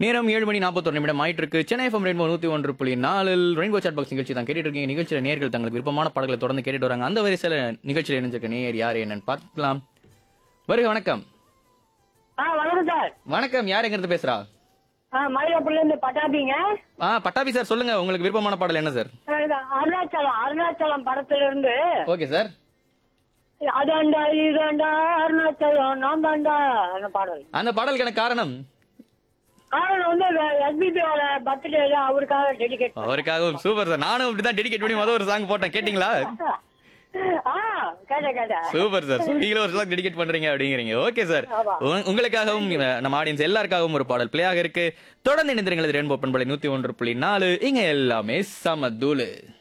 நேரம் ஏழு மணி நாற்பத்தொரு நிமிடம் ஆயிட்டு இருக்கு சென்னை எஃப்எம் ரெயின்போ நூத்தி ஒன்று புள்ளி நாலில் ரெயின்போ சாட் பாக்ஸ் நிகழ்ச்சி தான் கேட்டுட்டு இருக்கீங்க நிகழ்ச்சியில நேர்கள் தங்களுக்கு விருப்பமான பாடல்களை தொடர்ந்து கேட்டுட்டு வராங்க அந்த வரிசையில நிகழ்ச்சியில் இணைஞ்சிருக்க நேயர் யார் என்னன்னு பார்க்கலாம் வருக வணக்கம் ஆ வணக்கம் சார் வணக்கம் யார் எங்கிருந்து பேசுறா ஆ மயிலாப்பூர்ல இருந்து பட்டாபிங்க ஆ பட்டாபி சார் சொல்லுங்க உங்களுக்கு விருப்பமான பாடல் என்ன சார் ஆ, இது அருணாச்சலம் அருணாச்சலம் படத்துல இருந்து ஓகே சார் அதாண்டா இதாண்டா அருணாச்சலம் நான் தாண்டா அந்த பாடல் அந்த பாடலுக்கான காரணம் காரணம் வந்து எஸ்பிபியோட பர்த்டே அவருக்காக டெடிகேட் அவருக்காகவும் சூப்பர் சார் நானும் அப்படிதான் டெடிகேட் பண்ணி முதல் ஒரு சாங் போட்டேன் கேட்டிங்களா ஆ கேட்டேன் கேட்டேன் சூப்பர் சார் நீங்களும் ஒரு சாங் டெடிகேட் பண்றீங்க அப்படிங்கிறீங்க ஓகே சார் ஆமா. உங்க- உங்களுக்காகவும் அஹ், நம்ம ஆடியன்ஸ் எல்லாருக்காகவும் ஒரு பாடல் பிளே ஆக இருக்கு தொடர்ந்து இணைந்திருங்கள் ரெயின்போ பண்பலை நூத்தி ஒன்று புள்ளி நாலு இங்க எல்லாமே சமதூளு